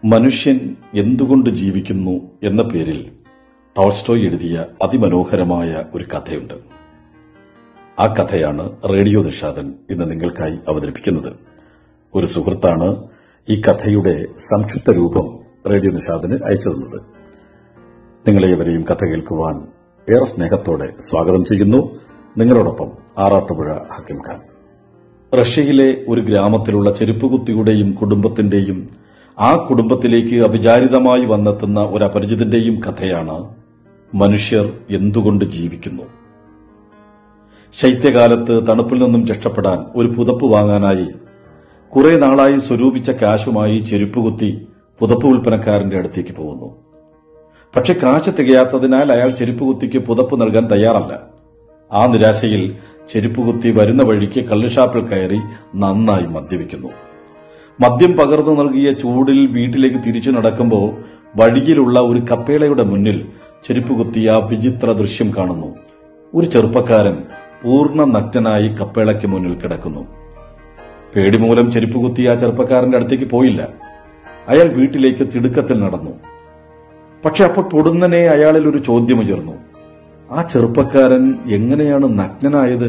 മനുഷ്യൻ എന്തുകൊണ്ട് ജീവിക്കുന്നു എന്ന പേരിൽ ടോൾസ്റ്റോയ് എഴുതിയ അതിമനോഹരമായ ഒരു കഥയുണ്ട് ആ കഥയാണ് റേഡിയോ നിഷാദൻ ഇന്ന് നിങ്ങൾക്കായി അവതരിപ്പിക്കുന്നത് ഒരു സുഹൃത്താണ് ഈ കഥയുടെ സംക്ഷിപ്ത രൂപം റേഡിയോ നിഷാദന് അയച്ചു തന്നത് നിങ്ങളേവരെയും കഥ കേൾക്കുവാൻ ഏറെ സ്നേഹത്തോടെ സ്വാഗതം ചെയ്യുന്നു നിങ്ങളോടൊപ്പം ആറാട്ടുപുഴ ഹക്കിം ഖാൻ റഷ്യയിലെ ഒരു ഗ്രാമത്തിലുള്ള ചെരുപ്പുകുത്തിയുടെയും കുടുംബത്തിന്റെയും ആ കുടുംബത്തിലേക്ക് അവിചാരിതമായി വന്നെത്തുന്ന ഒരു അപരിചിതന്റെയും കഥയാണ് മനുഷ്യർ എന്തുകൊണ്ട് ജീവിക്കുന്നു ശൈത്യകാലത്ത് തണുപ്പിൽ നിന്നും രക്ഷപ്പെടാൻ ഒരു പുതപ്പ് വാങ്ങാനായി കുറെ നാളായി സ്വരൂപിച്ച കാശുമായി ചെരുപ്പുകുത്തി പുതപ്പ് വിൽപ്പനക്കാരന്റെ അടുത്തേക്ക് പോകുന്നു പക്ഷെ കാശ് തികയാത്തതിനാൽ അയാൾ ചെരുപ്പുകുത്തിക്ക് പുതപ്പ് നൽകാൻ തയ്യാറല്ല ആ നിരാശയിൽ ചെരുപ്പുകുത്തി വരുന്ന വഴിക്ക് കള്ളുഷാപ്പിൽ കയറി നന്നായി മദ്യപിക്കുന്നു മദ്യം പകർന്നു നൽകിയ ചൂടിൽ വീട്ടിലേക്ക് തിരിച്ചു നടക്കുമ്പോൾ വഴിയിലുള്ള ഒരു കപ്പേളയുടെ മുന്നിൽ ചെരുപ്പുകുത്തി ആ വിചിത്ര ദൃശ്യം കാണുന്നു ഒരു ചെറുപ്പക്കാരൻ പൂർണ്ണ നഗ്നനായി കപ്പേളയ്ക്ക് മുന്നിൽ കിടക്കുന്നു പേടിമൂലം ചെരുപ്പുകുത്തി ആ ചെറുപ്പക്കാരന്റെ അടുത്തേക്ക് പോയില്ല അയാൾ വീട്ടിലേക്ക് തിടുക്കത്തിൽ നടന്നു പക്ഷെ അപ്പോൾ പൊടുന്നനെ അയാളിൽ ഒരു ചോദ്യം ഉയർന്നു ആ ചെറുപ്പക്കാരൻ എങ്ങനെയാണ് നഗ്നനായത്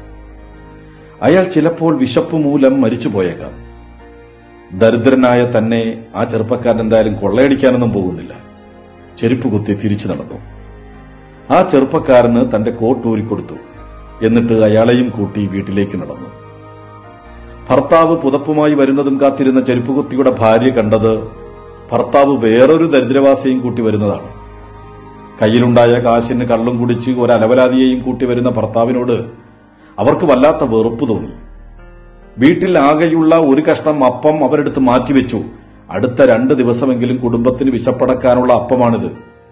അയാൾ ചിലപ്പോൾ വിശപ്പ് മൂലം മരിച്ചുപോയേക്കാം ദരിദ്രനായ തന്നെ ആ ചെറുപ്പക്കാരൻ എന്തായാലും കൊള്ളയടിക്കാനൊന്നും പോകുന്നില്ല ചെരുപ്പ് കുത്തി തിരിച്ചു നടന്നു ആ ചെറുപ്പക്കാരന് തന്റെ കോട്ട് ഊരിക്കൊടുത്തു എന്നിട്ട് അയാളെയും കൂട്ടി വീട്ടിലേക്ക് നടന്നു ഭർത്താവ് പുതപ്പുമായി വരുന്നതും കാത്തിരുന്ന ചെരുപ്പുകുത്തിയുടെ ഭാര്യ കണ്ടത് ഭർത്താവ് വേറൊരു ദരിദ്രവാസിയെയും കൂട്ടി വരുന്നതാണ് കയ്യിലുണ്ടായ കാശിന് കള്ളും കുടിച്ച് ഒരു അലവലാതിയെയും കൂട്ടി വരുന്ന ഭർത്താവിനോട് അവർക്ക് വല്ലാത്ത വെറുപ്പ് തോന്നി വീട്ടിൽ ആകെയുള്ള ഒരു കഷ്ണം അപ്പം അവരെടുത്ത് മാറ്റിവെച്ചു അടുത്ത രണ്ട് ദിവസമെങ്കിലും കുടുംബത്തിന് വിശപ്പടക്കാനുള്ള അപ്പമാണിത്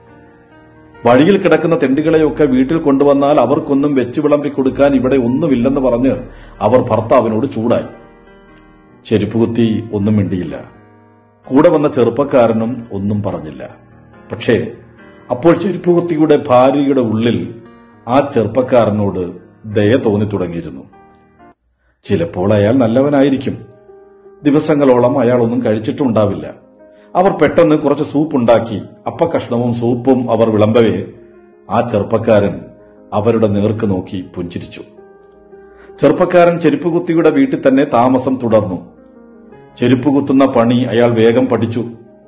വഴിയിൽ കിടക്കുന്ന തെണ്ടുകളെയൊക്കെ വീട്ടിൽ കൊണ്ടുവന്നാൽ അവർക്കൊന്നും വെച്ചു വിളമ്പി കൊടുക്കാൻ ഇവിടെ ഒന്നുമില്ലെന്ന് പറഞ്ഞ് അവർ ഭർത്താവിനോട് ചൂടായി ചെരുപ്പുകുത്തി ഒന്നും മിണ്ടിയില്ല കൂടെ വന്ന ചെറുപ്പക്കാരനും ഒന്നും പറഞ്ഞില്ല പക്ഷേ അപ്പോൾ ചെരുപ്പുകുത്തിയുടെ ഭാര്യയുടെ ഉള്ളിൽ ആ ചെറുപ്പക്കാരനോട് ദയ തോന്നി തുടങ്ങിയിരുന്നു ചിലപ്പോൾ അയാൾ നല്ലവനായിരിക്കും ദിവസങ്ങളോളം അയാൾ ഒന്നും കഴിച്ചിട്ടുണ്ടാവില്ല അവർ പെട്ടെന്ന് കുറച്ച് സൂപ്പ് ഉണ്ടാക്കി അപ്പക്കഷ്ണവും സൂപ്പും അവർ വിളമ്പവേ ആ ചെറുപ്പക്കാരൻ അവരുടെ നേർക്ക് നോക്കി പുഞ്ചിരിച്ചു ചെറുപ്പക്കാരൻ ചെരുപ്പുകുത്തിയുടെ വീട്ടിൽ തന്നെ താമസം തുടർന്നു ചെരുപ്പുകുത്തുന്ന പണി അയാൾ വേഗം പഠിച്ചു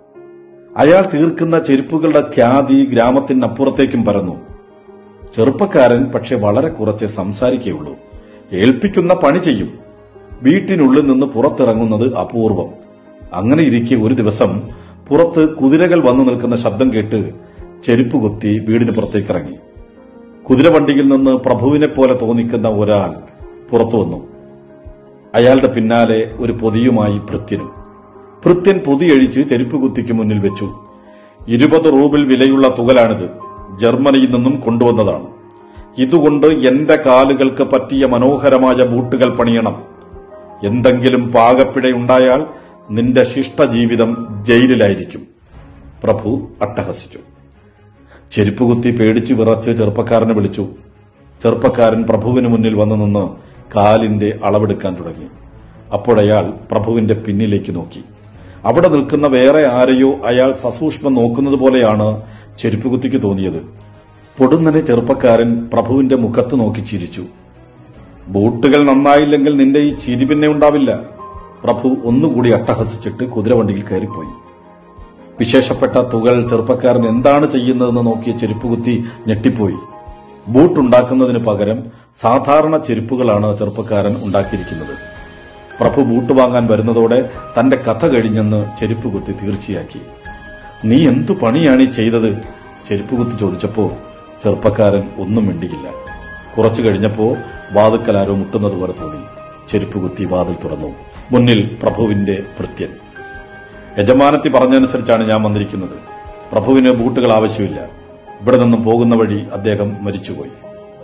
അയാൾ തീർക്കുന്ന ചെരുപ്പുകളുടെ ഖ്യാതി ഗ്രാമത്തിനപ്പുറത്തേക്കും പരന്നു ചെറുപ്പക്കാരൻ പക്ഷെ വളരെ കുറച്ച് സംസാരിക്കുകയുള്ളൂ ഏൽപ്പിക്കുന്ന പണി ചെയ്യും വീട്ടിനുള്ളിൽ നിന്ന് പുറത്തിറങ്ങുന്നത് അപൂർവം അങ്ങനെ ഇരിക്കെ ഒരു ദിവസം പുറത്ത് കുതിരകൾ വന്നു നിൽക്കുന്ന ശബ്ദം കേട്ട് ചെരുപ്പ് കുത്തി വീടിന് പുറത്തേക്ക് ഇറങ്ങി കുതിരവണ്ടിയിൽ നിന്ന് പ്രഭുവിനെ പോലെ തോന്നിക്കുന്ന ഒരാൾ പുറത്തു വന്നു അയാളുടെ പിന്നാലെ ഒരു പൊതിയുമായി ഭൃത്യനും ഭൃത്യൻ പൊതിയഴിച്ച് ചെരുപ്പ് കുത്തിക്ക് മുന്നിൽ വെച്ചു ഇരുപത് റൂബിൾ വിലയുള്ള തുകലാണിത് ജർമ്മനിയിൽ നിന്നും കൊണ്ടുവന്നതാണ് ഇതുകൊണ്ട് എന്റെ കാലുകൾക്ക് പറ്റിയ മനോഹരമായ ബൂട്ടുകൾ പണിയണം എന്തെങ്കിലും പാകപ്പിഴയുണ്ടായാൽ നിന്റെ ശിഷ്ടജീവിതം ജയിലിലായിരിക്കും പ്രഭു അട്ടഹസിച്ചു ചെരുപ്പുകുത്തി പേടിച്ച് വിറച്ച് ചെറുപ്പക്കാരനെ വിളിച്ചു ചെറുപ്പക്കാരൻ പ്രഭുവിന് മുന്നിൽ വന്നു നിന്ന് കാലിന്റെ അളവെടുക്കാൻ തുടങ്ങി അപ്പോഴയാൾ പ്രഭുവിന്റെ പിന്നിലേക്ക് നോക്കി അവിടെ നിൽക്കുന്ന വേറെ ആരെയോ അയാൾ സസൂക്ഷ്മം നോക്കുന്നത് പോലെയാണ് ചെരുപ്പുകുത്തിക്ക് തോന്നിയത് പൊടുന്നനെ ചെറുപ്പക്കാരൻ പ്രഭുവിന്റെ മുഖത്ത് നോക്കി ചിരിച്ചു ബൂട്ടുകൾ നന്നായില്ലെങ്കിൽ നിന്റെ ഈ ചിരി പിന്നെ ഉണ്ടാവില്ല പ്രഭു ഒന്നുകൂടി അട്ടഹസിച്ചിട്ട് കുതിരവണ്ടിയിൽ കയറിപ്പോയി വിശേഷപ്പെട്ട തുകൾ ചെറുപ്പക്കാരൻ എന്താണ് ചെയ്യുന്നതെന്ന് നോക്കിയ ചെരുപ്പുകുത്തി ഞെട്ടിപ്പോയി ബൂട്ട് ഉണ്ടാക്കുന്നതിന് പകരം സാധാരണ ചെരുപ്പുകളാണ് ചെറുപ്പക്കാരൻ ഉണ്ടാക്കിയിരിക്കുന്നത് പ്രഭു ബൂട്ട് വാങ്ങാൻ വരുന്നതോടെ തന്റെ കഥ കഴിഞ്ഞെന്ന് ചെരുപ്പുകുത്തി തീർച്ചയാക്കി നീ എന്തു പണിയാണ് ഈ ചെയ്തത് ചെരുപ്പുകുത്തി ചോദിച്ചപ്പോ ചെറുപ്പക്കാരൻ ഒന്നും മിണ്ടിയില്ല കുറച്ചു കഴിഞ്ഞപ്പോ വാതുക്കൽ ആരോ മുട്ടുന്നത് പോലെ തോന്നി ചെരുപ്പുകുത്തി വാതിൽ തുറന്നു മുന്നിൽ പ്രഭുവിന്റെ ഭൃത്യൻ യജമാനത്തി പറഞ്ഞനുസരിച്ചാണ് ഞാൻ വന്നിരിക്കുന്നത് പ്രഭുവിന് ബൂട്ടുകൾ ആവശ്യമില്ല ഇവിടെ നിന്നും പോകുന്ന വഴി അദ്ദേഹം മരിച്ചുപോയി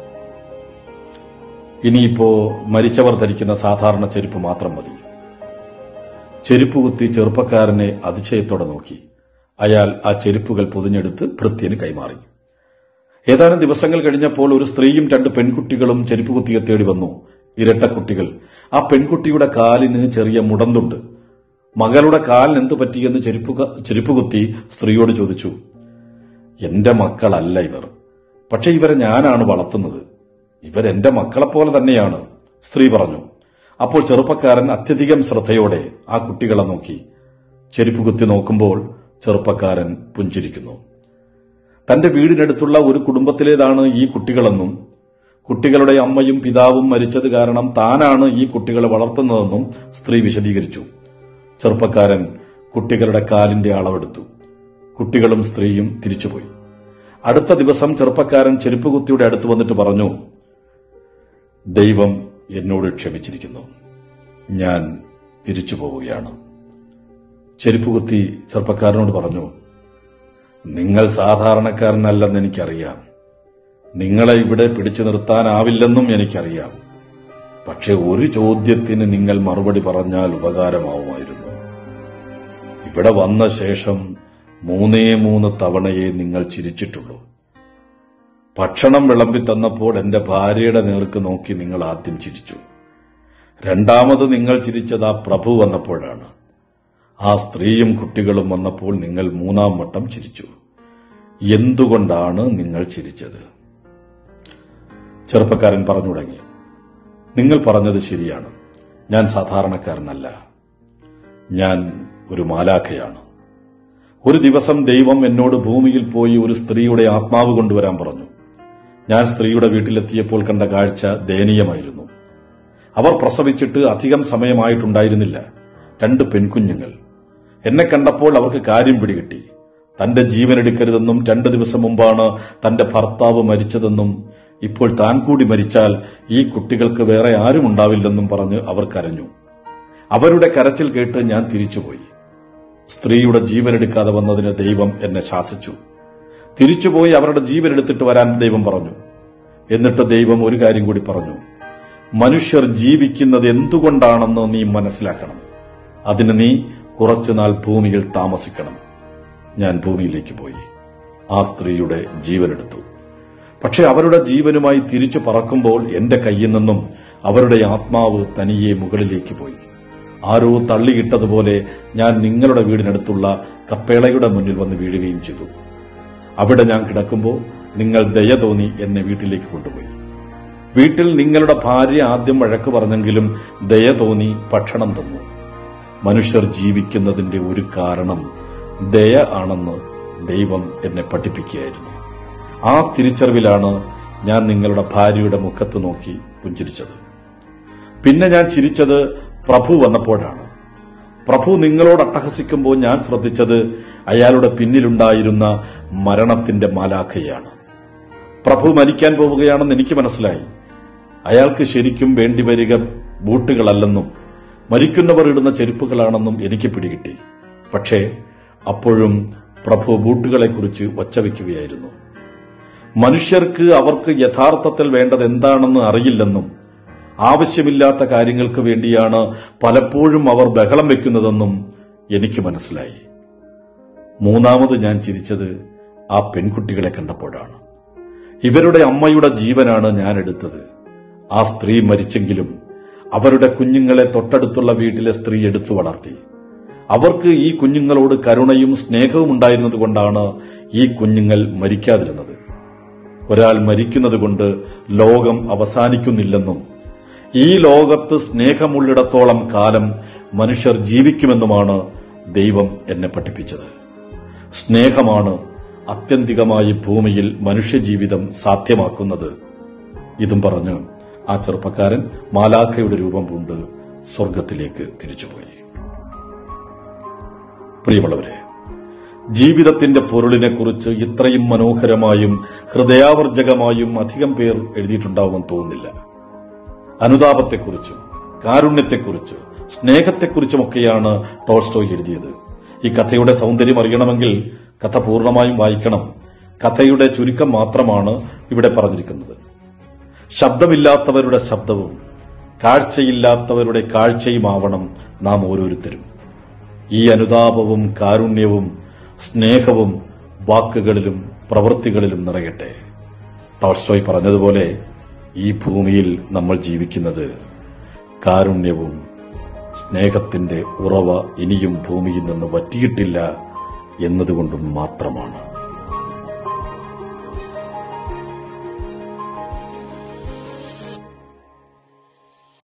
ഇനിയിപ്പോ മരിച്ചവർ ധരിക്കുന്ന സാധാരണ ചെരുപ്പ് മാത്രം മതി ചെരുപ്പ് കുത്തി ചെറുപ്പക്കാരനെ അതിശയത്തോടെ നോക്കി അയാൾ ആ ചെരുപ്പുകൾ പൊതിഞ്ഞെടുത്ത് ഭൃത്യന് കൈമാറി ഏതാനും ദിവസങ്ങൾ കഴിഞ്ഞപ്പോൾ ഒരു സ്ത്രീയും രണ്ട് പെൺകുട്ടികളും ചെരുപ്പ് കുത്തിയെ തേടി വന്നു ഇരട്ടക്കുട്ടികൾ ആ പെൺകുട്ടിയുടെ കാലിന് ചെറിയ മുടന്തുണ്ട് മകളുടെ കാലിന് എന്തു പറ്റിയെന്ന് ചെരുപ്പ് ക- ചെരുപ്പ് കുത്തി സ്ത്രീയോട് ചോദിച്ചു എന്റെ മക്കളല്ല ഇവർ പക്ഷെ ഇവരെ ഞാനാണ് വളർത്തുന്നത് ഇവരെന്റെ മക്കളെപ്പോലെ തന്നെയാണ് സ്ത്രീ പറഞ്ഞു അപ്പോൾ ചെറുപ്പക്കാരൻ അത്യധികം ശ്രദ്ധയോടെ ആ കുട്ടികളെ നോക്കി ചെരുപ്പ് കുത്തി നോക്കുമ്പോൾ ചെറുപ്പക്കാരൻ പുഞ്ചിരിക്കുന്നു തന്റെ വീടിനടുത്തുള്ള ഒരു കുടുംബത്തിലേതാണ് ഈ കുട്ടികളെന്നും കുട്ടികളുടെ അമ്മയും പിതാവും മരിച്ചത് കാരണം താനാണ് ഈ കുട്ടികളെ വളർത്തുന്നതെന്നും സ്ത്രീ വിശദീകരിച്ചു ചെറുപ്പക്കാരൻ കുട്ടികളുടെ കാലിന്റെ അളവെടുത്തു കുട്ടികളും സ്ത്രീയും തിരിച്ചുപോയി അടുത്ത ദിവസം ചെറുപ്പക്കാരൻ ചെരുപ്പുകുത്തിയുടെ അടുത്ത് വന്നിട്ട് പറഞ്ഞു ദൈവം എന്നോട് ക്ഷമിച്ചിരിക്കുന്നു ഞാൻ തിരിച്ചു പോവുകയാണ് ചെരുപ്പുകുത്തി ചെറുപ്പക്കാരനോട് പറഞ്ഞു നിങ്ങൾ സാധാരണക്കാരനല്ലെന്ന് എനിക്കറിയാം നിങ്ങളെ ഇവിടെ പിടിച്ചു നിർത്താനാവില്ലെന്നും എനിക്കറിയാം പക്ഷെ ഒരു ചോദ്യത്തിന് നിങ്ങൾ മറുപടി പറഞ്ഞാൽ ഉപകാരമാവുമായിരുന്നു ഇവിടെ വന്ന ശേഷം മൂന്നേ മൂന്ന് തവണയേ നിങ്ങൾ ചിരിച്ചിട്ടുള്ളൂ ഭക്ഷണം വിളമ്പി തന്നപ്പോൾ എന്റെ ഭാര്യയുടെ നേർക്ക് നോക്കി നിങ്ങൾ ആദ്യം ചിരിച്ചു രണ്ടാമത് നിങ്ങൾ ചിരിച്ചത് ആ പ്രഭു വന്നപ്പോഴാണ് ആ സ്ത്രീയും കുട്ടികളും വന്നപ്പോൾ നിങ്ങൾ മൂന്നാം വട്ടം ചിരിച്ചു എന്തുകൊണ്ടാണ് നിങ്ങൾ ചിരിച്ചത് ചെറുപ്പക്കാരൻ പറഞ്ഞു തുടങ്ങി നിങ്ങൾ പറഞ്ഞത് ശരിയാണ് ഞാൻ സാധാരണക്കാരനല്ല ഞാൻ ഒരു മാലാഖയാണ് ഒരു ദിവസം ദൈവം എന്നോട് ഭൂമിയിൽ പോയി ഒരു സ്ത്രീയുടെ ആത്മാവ് കൊണ്ടുവരാൻ പറഞ്ഞു ഞാൻ സ്ത്രീയുടെ വീട്ടിലെത്തിയപ്പോൾ കണ്ട കാഴ്ച ദയനീയമായിരുന്നു അവർ പ്രസവിച്ചിട്ട് അധികം സമയമായിട്ടുണ്ടായിരുന്നില്ല രണ്ട് പെൺകുഞ്ഞുങ്ങൾ എന്നെ കണ്ടപ്പോൾ അവർക്ക് കാര്യം പിടികിട്ടി തന്റെ ജീവൻ എടുക്കരുതെന്നും രണ്ടു ദിവസം മുമ്പാണ് തന്റെ ഭർത്താവ് മരിച്ചതെന്നും ഇപ്പോൾ താൻ കൂടി മരിച്ചാൽ ഈ കുട്ടികൾക്ക് വേറെ ആരും ഉണ്ടാവില്ലെന്നും പറഞ്ഞ് അവർ കരഞ്ഞു അവരുടെ കരച്ചിൽ കേട്ട് ഞാൻ തിരിച്ചുപോയി സ്ത്രീയുടെ ജീവൻ എടുക്കാതെ വന്നതിന് ദൈവം എന്നെ ശാസിച്ചു തിരിച്ചുപോയി അവരുടെ ജീവൻ എടുത്തിട്ട് വരാൻ ദൈവം പറഞ്ഞു എന്നിട്ട് ദൈവം ഒരു കാര്യം കൂടി പറഞ്ഞു മനുഷ്യർ ജീവിക്കുന്നത് എന്തുകൊണ്ടാണെന്ന് നീ മനസ്സിലാക്കണം അതിന് നീ കുറച്ചുനാൾ ഭൂമിയിൽ താമസിക്കണം ഞാൻ ഭൂമിയിലേക്ക് പോയി ആ സ്ത്രീയുടെ ജീവനെടുത്തു പക്ഷെ അവരുടെ ജീവനുമായി തിരിച്ചു പറക്കുമ്പോൾ എന്റെ കയ്യിൽ നിന്നും അവരുടെ ആത്മാവ് തനിയെ മുകളിലേക്ക് പോയി ആരോ തള്ളിയിട്ടതുപോലെ ഞാൻ നിങ്ങളുടെ വീടിനടുത്തുള്ള കപ്പേളയുടെ മുന്നിൽ വന്ന് വീഴുകയും ചെയ്തു അവിടെ ഞാൻ കിടക്കുമ്പോൾ നിങ്ങൾ ദയ തോന്നി എന്നെ വീട്ടിലേക്ക് കൊണ്ടുപോയി വീട്ടിൽ നിങ്ങളുടെ ഭാര്യ ആദ്യം വഴക്ക് പറഞ്ഞെങ്കിലും ദയ തോന്നി ഭക്ഷണം തന്നു മനുഷ്യർ ജീവിക്കുന്നതിന്റെ ഒരു കാരണം ദയ ആണെന്ന് ദൈവം എന്നെ പഠിപ്പിക്കുകയായിരുന്നു ആ തിരിച്ചറിവിലാണ് ഞാൻ നിങ്ങളുടെ ഭാര്യയുടെ മുഖത്ത് നോക്കി പുഞ്ചിരിച്ചത് പിന്നെ ഞാൻ ചിരിച്ചത് പ്രഭു വന്നപ്പോഴാണ് പ്രഭു നിങ്ങളോട് അട്ടഹസിക്കുമ്പോൾ ഞാൻ ശ്രദ്ധിച്ചത് അയാളുടെ പിന്നിലുണ്ടായിരുന്ന മരണത്തിന്റെ മാലാഖയാണ് പ്രഭു മരിക്കാൻ പോവുകയാണെന്ന് എനിക്ക് മനസ്സിലായി അയാൾക്ക് ശരിക്കും വേണ്ടിവരിക ബൂട്ടുകളല്ലെന്നും മരിക്കുന്നവർ ഇടുന്ന ചെരുപ്പുകളാണെന്നും എനിക്ക് പിടികിട്ടി പക്ഷേ അപ്പോഴും പ്രഭു ബൂട്ടുകളെക്കുറിച്ച് ഒച്ചവെക്കുകയായിരുന്നു മനുഷ്യർക്ക് അവർക്ക് യഥാർത്ഥത്തിൽ വേണ്ടത് എന്താണെന്ന് അറിയില്ലെന്നും ആവശ്യമില്ലാത്ത കാര്യങ്ങൾക്ക് വേണ്ടിയാണ് പലപ്പോഴും അവർ ബഹളം വെക്കുന്നതെന്നും എനിക്ക് മനസ്സിലായി മൂന്നാമത് ഞാൻ ചിരിച്ചത് ആ പെൺകുട്ടികളെ കണ്ടപ്പോഴാണ് ഇവരുടെ അമ്മയുടെ ജീവനാണ് ഞാൻ എടുത്തത് ആ സ്ത്രീ മരിച്ചെങ്കിലും അവരുടെ കുഞ്ഞുങ്ങളെ തൊട്ടടുത്തുള്ള വീട്ടിലെ സ്ത്രീ എടുത്തു വളർത്തി അവർക്ക് ഈ കുഞ്ഞുങ്ങളോട് കരുണയും സ്നേഹവും ഉണ്ടായിരുന്നത് കൊണ്ടാണ് ഈ കുഞ്ഞുങ്ങൾ മരിക്കാതിരുന്നത് ഒരാൾ മരിക്കുന്നത് കൊണ്ട് ലോകം അവസാനിക്കുന്നില്ലെന്നും ഈ ലോകത്ത് സ്നേഹമുള്ളിടത്തോളം കാലം മനുഷ്യർ ജീവിക്കുമെന്നുമാണ് ദൈവം എന്നെ പഠിപ്പിച്ചത് സ്നേഹമാണ് അത്യന്തികമായി ഭൂമിയിൽ മനുഷ്യജീവിതം സാധ്യമാക്കുന്നത് ഇതും പറഞ്ഞ് ആ ചെറുപ്പക്കാരൻ മാലാഖയുടെ രൂപം പൂണ്ട് സ്വർഗത്തിലേക്ക് തിരിച്ചുപോയി പ്രിയമുള്ളവരെ ജീവിതത്തിന്റെ പൊരുളിനെക്കുറിച്ച് ഇത്രയും മനോഹരമായും ഹൃദയാവർജകമായും അധികം പേർ എഴുതിയിട്ടുണ്ടാവുമെന്ന് തോന്നുന്നില്ല അനുതാപത്തെക്കുറിച്ചും കാരുണ്യത്തെക്കുറിച്ചും സ്നേഹത്തെക്കുറിച്ചുമൊക്കെയാണ് ടോൾസ്റ്റോയ് എഴുതിയത് ഈ കഥയുടെ സൗന്ദര്യം അറിയണമെങ്കിൽ കഥ പൂർണ്ണമായും വായിക്കണം കഥയുടെ ചുരുക്കം മാത്രമാണ് ഇവിടെ പറഞ്ഞിരിക്കുന്നത് ശബ്ദമില്ലാത്തവരുടെ ശബ്ദവും കാഴ്ചയില്ലാത്തവരുടെ കാഴ്ചയുമാവണം നാം ഓരോരുത്തരും ഈ അനുതാപവും കാരുണ്യവും സ്നേഹവും വാക്കുകളിലും പ്രവൃത്തികളിലും നിറയട്ടെ ടോൾസ്റ്റോയ് പറഞ്ഞതുപോലെ ഈ ഭൂമിയിൽ നമ്മൾ ജീവിക്കുന്നത് കാരുണ്യവും സ്നേഹത്തിന്റെ ഉറവ ഇനിയും ഭൂമിയിൽ നിന്ന് വറ്റിയിട്ടില്ല എന്നതുകൊണ്ടും മാത്രമാണ്